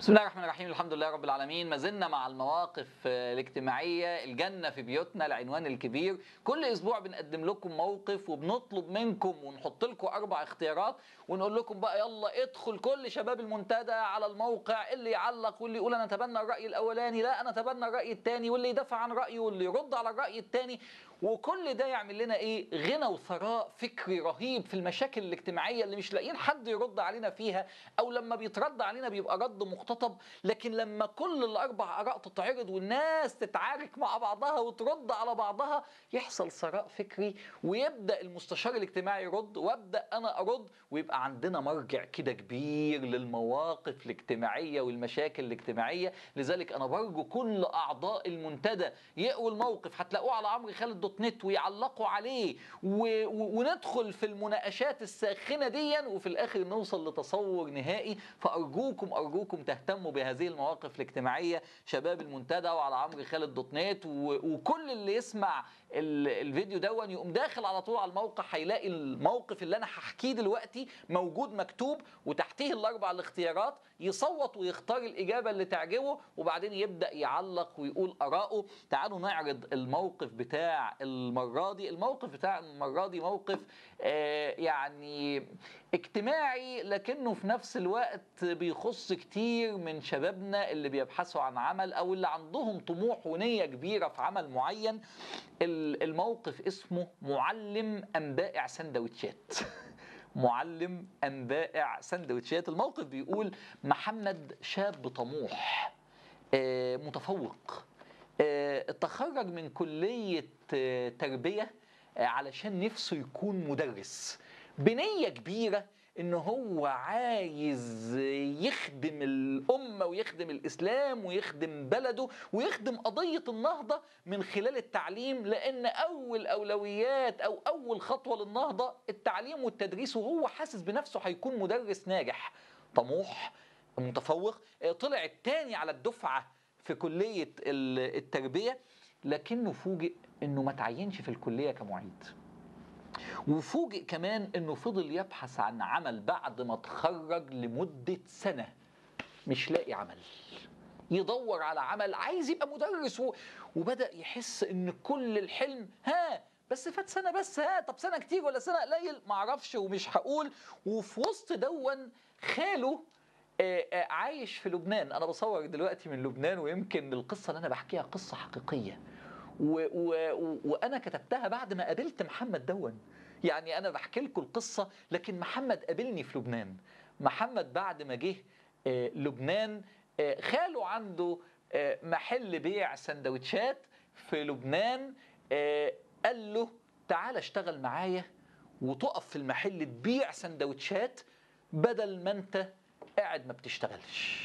بسم الله الرحمن الرحيم الحمد لله رب العالمين ما زلنا مع المواقف آه، الاجتماعية الجنة في بيوتنا العنوان الكبير كل أسبوع بنقدم لكم موقف وبنطلب منكم ونحط لكم أربع اختيارات ونقول لكم بقى يلا ادخل كل شباب المنتدى على الموقع اللي يعلق واللي يقول أنا أتبنى الرأي الأولاني لا أنا أتبنى الرأي الثاني واللي يدافع عن رأيه واللي يرد على الرأي الثاني وكل ده يعمل لنا ايه غنى وثراء فكري رهيب في المشاكل الاجتماعيه اللي مش لاقيين حد يرد علينا فيها او لما بيترد علينا بيبقى رد مقتطب لكن لما كل الاربع اراء تتعرض والناس تتعارك مع بعضها وترد على بعضها يحصل ثراء فكري ويبدا المستشار الاجتماعي يرد وابدا انا ارد ويبقى عندنا مرجع كده كبير للمواقف الاجتماعيه والمشاكل الاجتماعيه لذلك انا برجو كل اعضاء المنتدى يقوا الموقف هتلاقوه على عمرو خالد دوت نت ويعلقوا عليه و... و... وندخل في المناقشات الساخنه ديا وفي الاخر نوصل لتصور نهائي فارجوكم ارجوكم تهتموا بهذه المواقف الاجتماعيه شباب المنتدى وعلى عمرو خالد دوت نت و... وكل اللي يسمع ال... الفيديو دون يقوم داخل على طول على الموقع هيلاقي الموقف اللي انا هحكيه دلوقتي موجود مكتوب وتحتيه الاربع الاختيارات يصوت ويختار الاجابه اللي تعجبه وبعدين يبدا يعلق ويقول اراءه تعالوا نعرض الموقف بتاع المره دي الموقف بتاع المره دي موقف آه يعني اجتماعي لكنه في نفس الوقت بيخص كتير من شبابنا اللي بيبحثوا عن عمل او اللي عندهم طموح ونيه كبيره في عمل معين الموقف اسمه معلم ام بائع سندوتشات معلم ام بائع سندوتشات الموقف بيقول محمد شاب طموح آه، متفوق آه، تخرج من كلية آه، تربية آه، علشان نفسه يكون مدرس بنية كبيرة ان هو عايز يخدم الامه ويخدم الاسلام ويخدم بلده ويخدم قضيه النهضه من خلال التعليم لان اول اولويات او اول خطوه للنهضه التعليم والتدريس وهو حاسس بنفسه هيكون مدرس ناجح طموح متفوق آه، طلع الثاني على الدفعه في كليه ال- التربيه لكنه فوجئ انه ما تعينش في الكليه كمعيد وفوجئ كمان انه فضل يبحث عن عمل بعد ما اتخرج لمده سنه مش لاقي عمل يدور على عمل عايز يبقى مدرس و... وبدا يحس ان كل الحلم ها بس فات سنه بس ها طب سنه كتير ولا سنه قليل معرفش ومش هقول وفي وسط دون خاله آه، آه، عايش في لبنان انا بصور دلوقتي من لبنان ويمكن القصه اللي انا بحكيها قصه حقيقيه و و و وانا كتبتها بعد ما قابلت محمد دون يعني انا بحكي لكم القصه لكن محمد قابلني في لبنان محمد بعد ما جه آه، لبنان آه، خاله عنده آه، محل بيع سندوتشات في لبنان آه، قال له تعال اشتغل معايا وتقف في المحل تبيع سندوتشات بدل ما انت قاعد ما بتشتغلش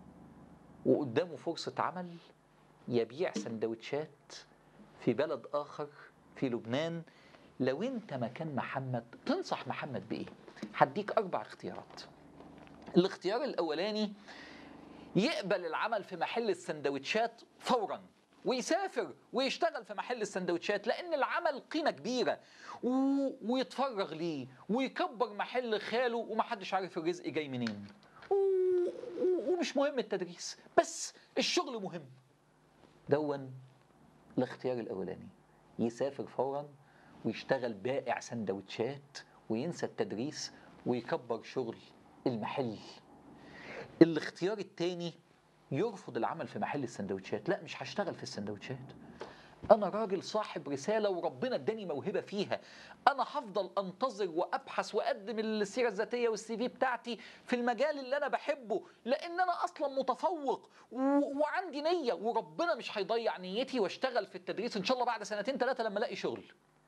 وقدامه فرصة عمل يبيع سندوتشات في بلد آخر في لبنان لو انت مكان محمد تنصح محمد بإيه؟ هديك أربع اختيارات الاختيار الأولاني يقبل العمل في محل السندوتشات فورا ويسافر ويشتغل في محل السندوتشات لان العمل قيمه كبيره و... ويتفرغ ليه ويكبر محل خاله ومحدش عارف الرزق جاي منين و... و... ومش مهم التدريس بس الشغل مهم دون الاختيار الاولاني يسافر فورا ويشتغل بائع سندوتشات وينسى التدريس ويكبر شغل المحل الاختيار التاني يرفض العمل في محل السندوتشات لا مش هشتغل في السندوتشات انا راجل صاحب رساله وربنا اداني موهبه فيها انا هفضل انتظر وابحث واقدم السيره الذاتيه والسي في بتاعتي في المجال اللي انا بحبه لان انا اصلا متفوق و... وعندي نيه وربنا مش هيضيع نيتي واشتغل في التدريس ان شاء الله بعد سنتين ثلاثه لما الاقي شغل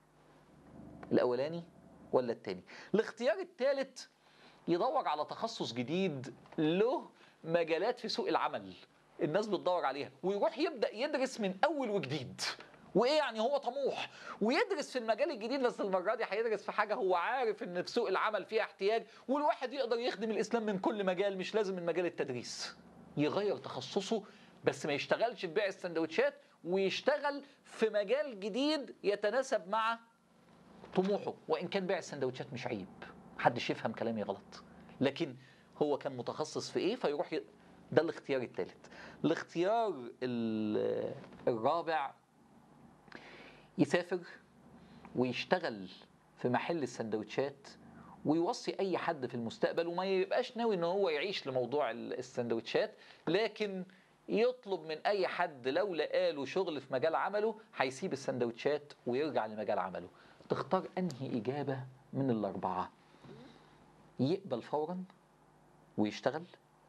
الاولاني ولا التاني الاختيار الثالث يدور على تخصص جديد له مجالات في سوق العمل الناس بتدور عليها ويروح يبدا يدرس من اول وجديد وايه يعني هو طموح ويدرس في المجال الجديد بس المره دي هيدرس في حاجه هو عارف ان في سوق العمل فيها احتياج والواحد يقدر يخدم الاسلام من كل مجال مش لازم من مجال التدريس يغير تخصصه بس ما يشتغلش في بيع السندوتشات ويشتغل في مجال جديد يتناسب مع طموحه وان كان بيع السندوتشات مش عيب محدش يفهم كلامي غلط لكن هو كان متخصص في ايه فيروح ي... ده الاختيار الثالث الاختيار ال- الرابع يسافر ويشتغل في محل السندوتشات ويوصي اي حد في المستقبل وما يبقاش ناوي ان هو يعيش لموضوع ال- السندوتشات لكن يطلب من اي حد لو لقاله شغل في مجال عمله هيسيب السندوتشات ويرجع لمجال عمله تختار انهي اجابه من الاربعه يقبل فورا ويشتغل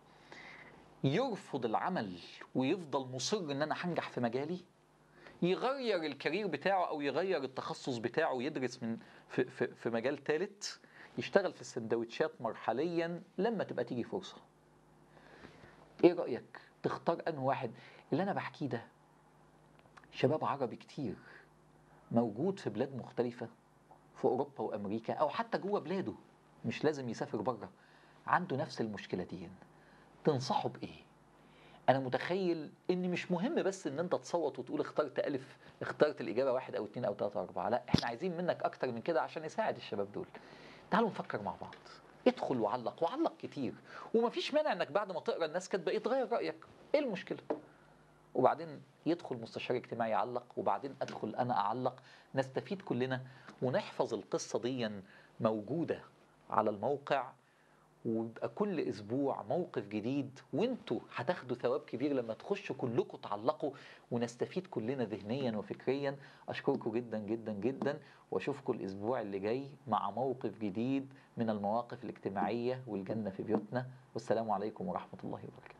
يرفض العمل ويفضل مصر ان انا هنجح في مجالي يغير الكارير بتاعه او يغير التخصص بتاعه ويدرس من في, في, في مجال ثالث يشتغل في السندوتشات مرحليا لما تبقى تيجي فرصه ايه رايك تختار انه واحد اللي انا بحكيه ده شباب عربي كتير موجود في بلاد مختلفه في اوروبا وامريكا او حتى جوه بلاده مش لازم يسافر بره عنده نفس المشكله دي تنصحه بايه انا متخيل ان مش مهم بس ان انت تصوت وتقول اخترت الف اخترت الاجابه واحد او اتنين او تلاته او اربعه لا احنا عايزين منك اكتر من كده عشان يساعد الشباب دول تعالوا نفكر مع بعض ادخل وعلق وعلق كتير ومفيش مانع انك بعد ما تقرا الناس كاتبه ايه تغير رايك ايه المشكله وبعدين يدخل مستشار اجتماعي يعلق وبعدين ادخل انا اعلق نستفيد كلنا ونحفظ القصه دي موجوده على الموقع ويبقى كل اسبوع موقف جديد وانتوا هتاخدوا ثواب كبير لما تخشوا كلكم تعلقوا ونستفيد كلنا ذهنيا وفكريا اشكركم جدا جدا جدا واشوفكم الاسبوع اللي جاي مع موقف جديد من المواقف الاجتماعيه والجنه في بيوتنا والسلام عليكم ورحمه الله وبركاته